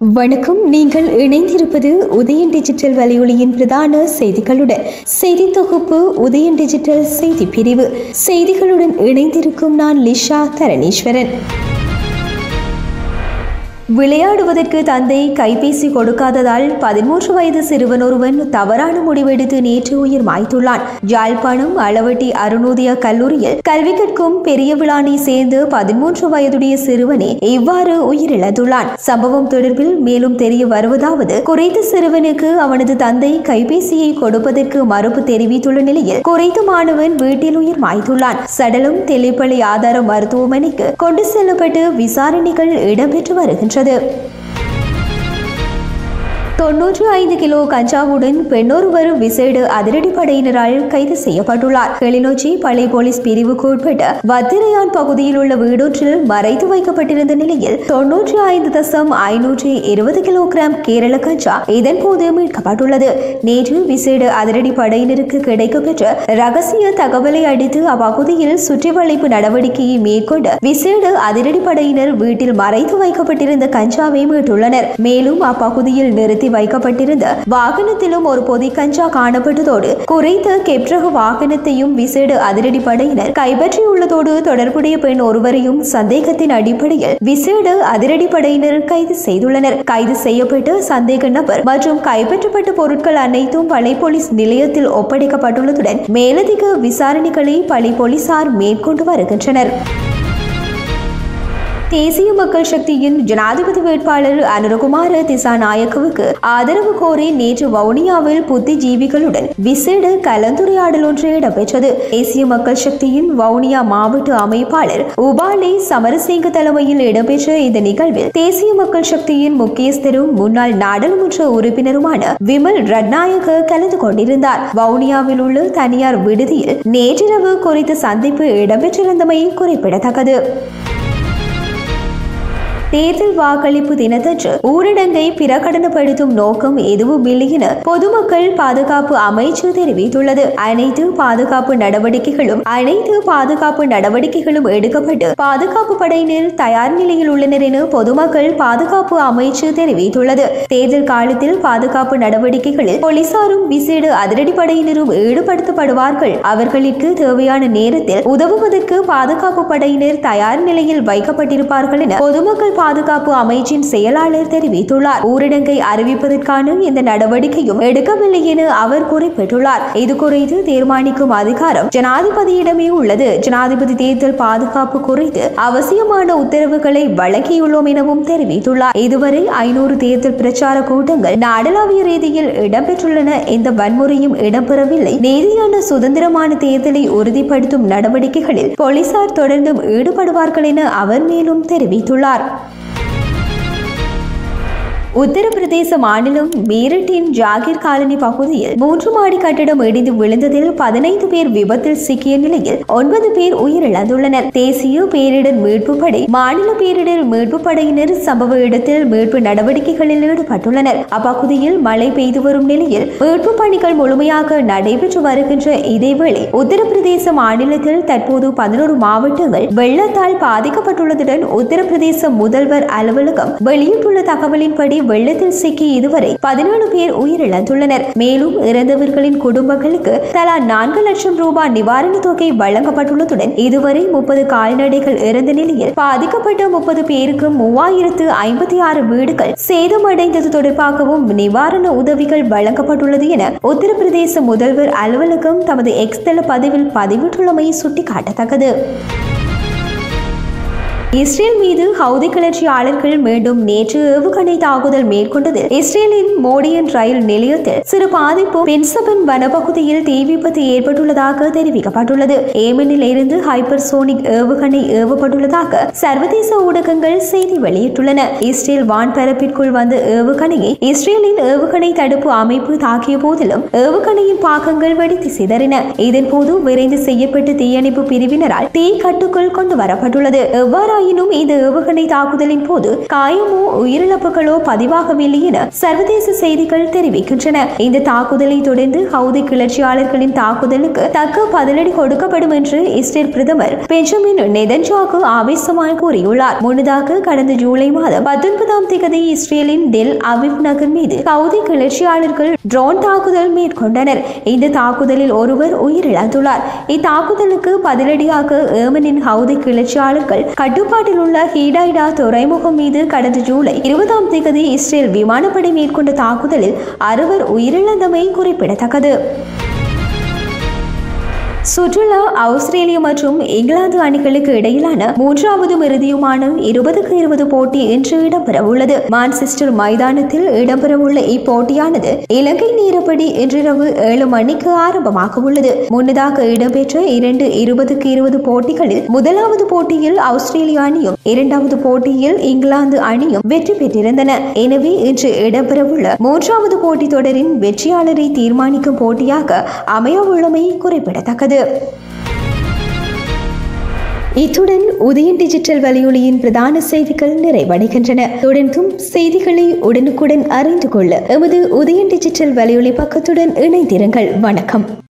வணக்கம் நீங்கள் இணைந்திருப்பது உதயன் டிஜிட்டல் வலையொலியின் பிரதான செய்திகளுடன் செய்தி தொகுப்பு உதயன் டிஜிட்டல் செய்தி பிரிவு செய்திகளுடன் இணைந்திருக்கும் நான் லிஷா தரணீஸ்வரன் விளையாடுவதற்கு தந்தை கைபேசி கொடுக்காததால் பதிமூன்று வயது சிறுவன் ஒருவன் தவறான முடிவெடுத்து நேற்று உயிர் மாய்த்துள்ளான் யாழ்ப்பாணம் அளவட்டி அருணோதய கல்லூரியில் கல்வி கற்கும் பெரிய விழானை சேர்ந்து பதிமூன்று வயதுடைய சிறுவனே இவ்வாறு உயிரிழந்துள்ளான் சம்பவம் தொடர்பில் மேலும் தெரிய வருவதாவது குறித்த சிறுவனுக்கு அவனது தந்தை கைபேசியை கொடுப்பதற்கு மறுப்பு தெரிவித்துள்ள நிலையில் குறித்த மாணவன் வீட்டில் உயிர் மாய்த்துள்ளான் சடலம் தெல்லிப்பள்ளி ஆதார மருத்துவமனைக்கு கொண்டு செல்லப்பட்டு விசாரணைகள் இடம்பெற்று வருகின்றன வருகின்றது தொன்னூற்று ஐந்து கிலோ கஞ்சாவுடன் பெண்ணொருவர் விசேட அதிரடிப்படையினரால் கைது செய்யப்பட்டுள்ளார் கிளிநொச்சி பள்ளி போலீஸ் பிரிவுக்கு உட்பட்ட வத்திரையான் பகுதியில் உள்ள வீடொன்றில் மறைத்து வைக்கப்பட்டிருந்த நிலையில் தொன்னூற்றி ஐந்து தசம் ஐநூற்றி இருபது கிலோகிராம் கேரள கஞ்சா இதன்போது மீட்கப்பட்டுள்ளது நேற்று விசேட அதிரடி படையினருக்கு கிடைக்கப்பெற்ற ரகசிய தகவலை அடித்து அப்பகுதியில் சுற்றி வளைப்பு நடவடிக்கையை மேற்கொண்டு விசேட அதிரடி படையினர் வீட்டில் மறைத்து வைக்கப்பட்டிருந்த கஞ்சாவை மீட்டுள்ளனர் மேலும் அப்பகுதியில் நிறுத்தி நிறுத்தி வைக்கப்பட்டிருந்த வாகனத்திலும் ஒரு பொதி கஞ்சா காணப்பட்டதோடு குறைத்த கெப்ரக வாகனத்தையும் விசேட அதிரடி படையினர் கைப்பற்றியுள்ளதோடு தொடர்புடைய பெண் ஒருவரையும் சந்தேகத்தின் அடிப்படையில் விசேட அதிரடி படையினர் கைது செய்துள்ளனர் கைது செய்யப்பட்ட சந்தேக நபர் மற்றும் கைப்பற்றப்பட்ட பொருட்கள் அனைத்தும் பளை போலீஸ் நிலையத்தில் ஒப்படைக்கப்பட்டுள்ளதுடன் மேலதிக விசாரணைகளை பளை போலீசார் மேற்கொண்டு வருகின்றனர் தேசிய மக்கள் சக்தியின் ஜனாதிபதி வேட்பாளர் அனுரகுமார திசாநாயக்கவுக்கு ஆதரவு கோரி நேற்று வவுனியாவில் புத்திஜீவிகளுடன் விசேட கலந்துரையாடல் ஒன்று இடம்பெற்றது தேசிய மக்கள் சக்தியின் வவுனியா மாவட்ட அமைப்பாளர் உபாலி சமரசிங்க தலைமையில் இடம்பெற்ற இந்த நிகழ்வில் தேசிய மக்கள் சக்தியின் முக்கியஸ்தரும் முன்னாள் நாடாளுமன்ற உறுப்பினருமான விமல் ரட்நாயக்க கலந்து கொண்டிருந்தார் வவுனியாவில் உள்ள தனியார் விடுதியில் நேற்றிரவு குறித்த சந்திப்பு இடம்பெற்றிருந்தமை குறிப்பிடத்தக்கது தேர்தல் வாக்களிப்பு தினத்தன்று ஊரடங்கை பிரகடனப்படுத்தும் நோக்கம் எதுவும் இல்லை என பொதுமக்கள் பாதுகாப்பு அமைச்சு தெரிவித்துள்ளது அனைத்து பாதுகாப்பு நடவடிக்கைகளும் அனைத்து பாதுகாப்பு நடவடிக்கைகளும் எடுக்கப்பட்டு பாதுகாப்பு படையினர் தயார் நிலையில் உள்ளனர் என பொதுமக்கள் பாதுகாப்பு அமைச்சு தெரிவித்துள்ளது தேர்தல் காலத்தில் பாதுகாப்பு நடவடிக்கைகளில் போலீசாரும் விசேட அதிரடிப்படையினரும் ஈடுபடுத்தப்படுவார்கள் அவர்களுக்கு தேவையான நேரத்தில் உதவுவதற்கு பாதுகாப்பு படையினர் தயார் நிலையில் வைக்கப்பட்டிருப்பார்கள் என பொதுமக்கள் பாதுகாப்பு அமைச்சின் செயலாளர் தெரிவித்துள்ளார் ஊரடங்கை அறிவிப்பதற்கான இந்த நடவடிக்கையும் எடுக்கவில்லை என அவர் குறிப்பிட்டுள்ளார் இது குறித்து தீர்மானிக்கும் அதிகாரம் ஜனாதிபதியிடமே உள்ளது ஜனாதிபதி தேர்தல் பாதுகாப்பு குறித்து அவசியமான உத்தரவுகளை வழங்கியுள்ளோம் எனவும் தெரிவித்துள்ளார் இதுவரை ஐநூறு தேர்தல் பிரச்சார கூட்டங்கள் நாடளாவிய ரீதியில் இடம்பெற்றுள்ளன எந்த வன்முறையும் இடம்பெறவில்லை நீதியான சுதந்திரமான தேர்தலை உறுதிப்படுத்தும் நடவடிக்கைகளில் போலீசார் தொடர்ந்தும் ஈடுபடுவார்கள் என அவர் மேலும் தெரிவித்துள்ளார் உத்தரப்பிரதேச மாநிலம் மீரட்டின் ஜாகிர் காலனி பகுதியில் மூன்று மாடி கட்டிடம் இடிந்து விழுந்ததில் பதினைந்து பேர் விபத்தில் சிக்கிய நிலையில் ஒன்பது பேர் உயிரிழந்துள்ளனர் தேசிய பேரிடர் மீட்பு படை மாநில பேரிடர் மீட்பு படையினர் சம்பவ இடத்தில் மீட்பு நடவடிக்கைகளில் ஈடுபட்டுள்ளனர் அப்பகுதியில் மழை பெய்து வரும் நிலையில் மீட்பு பணிகள் முழுமையாக நடைபெற்று வருகின்ற இதேவேளை உத்தரப்பிரதேச மாநிலத்தில் தற்போது பதினோரு மாவட்டங்கள் வெள்ளத்தால் பாதிக்கப்பட்டுள்ளதுடன் உத்தரப்பிரதேச முதல்வர் அலுவலகம் வெளியிட்டுள்ள தகவலின்படி வெள்ளத்தில் சிக்கி இதுவரை பதினேழு பேர் உயிரிழந்துள்ளனர் மேலும் இறந்தவர்களின் குடும்பங்களுக்கு தலா நான்கு லட்சம் ரூபாய் நிவாரணத் தொகை வழங்கப்பட்டுள்ளதுடன் இதுவரை முப்பது கால்நடைகள் இறந்த நிலையில் பாதிக்கப்பட்ட முப்பது பேருக்கு மூவாயிரத்து ஐம்பத்தி ஆறு வீடுகள் சேதமடைந்தது தொடர்பாகவும் நிவாரண உதவிகள் வழங்கப்பட்டுள்ளது என உத்தரப்பிரதேச முதல்வர் அலுவலகம் தமது எக்ஸ் தள பதிவில் பதிவிட்டுள்ளமை சுட்டிக்காட்டத்தக்கது இஸ்ரேல் மீது ஹவுதி கிளர்ச்சியாளர்கள் மீண்டும் நேற்று ஏவுகணை தாக்குதல் மேற்கொண்டதில் இஸ்ரேலின் மோடியன் ரயில் நிலையத்தில் சிறு பாதிப்பு பென்சபன் வனப்பகுதியில் தீ விபத்து ஏற்பட்டுள்ளதாக தெரிவிக்கப்பட்டுள்ளது ஏமனில் இருந்து ஹைப்பர்சோனிக் ஏவுகணை ஏவப்பட்டுள்ளதாக சர்வதேச ஊடகங்கள் செய்தி வெளியிட்டுள்ளன இஸ்ரேல் வான்பரப்பிற்குள் வந்த ஏவுகணையை இஸ்ரேலின் ஏவுகணை தடுப்பு அமைப்பு தாக்கிய போதிலும் ஏவுகணையின் பாகங்கள் வெடித்து சிதறின இதன்போது விரைந்து செய்யப்பட்ட தீயணைப்பு பிரிவினரால் தீ கட்டுக்குள் கொண்டு வரப்பட்டுள்ளது எவ்வாறு எவ்வாறாயினும் இந்த ஏவுகணை தாக்குதலின் போது காயமோ உயிரிழப்புகளோ பதிவாகவில்லை என சர்வதேச செய்திகள் தெரிவிக்கின்றன இந்த தாக்குதலை தொடர்ந்து ஹவுதி கிளர்ச்சியாளர்களின் தாக்குதலுக்கு தக்க பதிலடி கொடுக்கப்படும் என்று இஸ்ரேல் பிரதமர் பெஞ்சமின் நெதன்ஜாகு ஆவேசமாய் கூறியுள்ளார் முன்னதாக கடந்த ஜூலை மாதம் பத்தொன்பதாம் தேதி இஸ்ரேலின் டெல் அவிவ் நகர் மீது ஹவுதி கிளர்ச்சியாளர்கள் ட்ரோன் தாக்குதல் மேற்கொண்டனர் இந்த தாக்குதலில் ஒருவர் உயிரிழந்துள்ளார் இத்தாக்குதலுக்கு பதிலடியாக ஏமனின் ஹவுதி கிளர்ச்சியாளர்கள் கட்டுப்பாட்டில் உள்ள ஹீடாய்டா துறைமுகம் மீது கடந்த ஜூலை இருபதாம் தேதி இஸ்ரேல் விமானப்படை மேற்கொண்ட தாக்குதலில் அறுவர் உயிரிழந்தமை குறிப்பிடத்தக்கது சுற்றுலா ஆஸ்திரேலியா மற்றும் இங்கிலாந்து அணிகளுக்கு இடையிலான மூன்றாவது இறுதியுமான இருபதுக்கு இருபது போட்டி இன்று இடம்பெறவுள்ளது மான்செஸ்டர் மைதானத்தில் இடம்பெறவுள்ள இப்போட்டியானது இலங்கை நேரப்படி இன்றிரவு ஏழு மணிக்கு ஆரம்பமாக உள்ளது முன்னதாக இடம்பெற்ற இரண்டு இருபதுக்கு இருபது போட்டிகளில் முதலாவது போட்டியில் ஆஸ்திரேலிய அணியும் இரண்டாவது போட்டியில் இங்கிலாந்து அணியும் வெற்றி பெற்றிருந்தன எனவே இன்று இடம்பெறவுள்ள மூன்றாவது போட்டி தொடரின் வெற்றியாளரை தீர்மானிக்கும் போட்டியாக அமையவுள்ளமை குறிப்பிடத்தக்கது இத்துடன் உதயன் டிஜிட்டல் வலையொலியின் பிரதான செய்திகள் நிறைவடைகின்றன தொடர்ந்தும் செய்திகளை உடனுக்குடன் அறிந்து கொள்ள எமது உதயன் டிஜிட்டல் வலையொலி பக்கத்துடன் இணைந்திருங்கள் வணக்கம்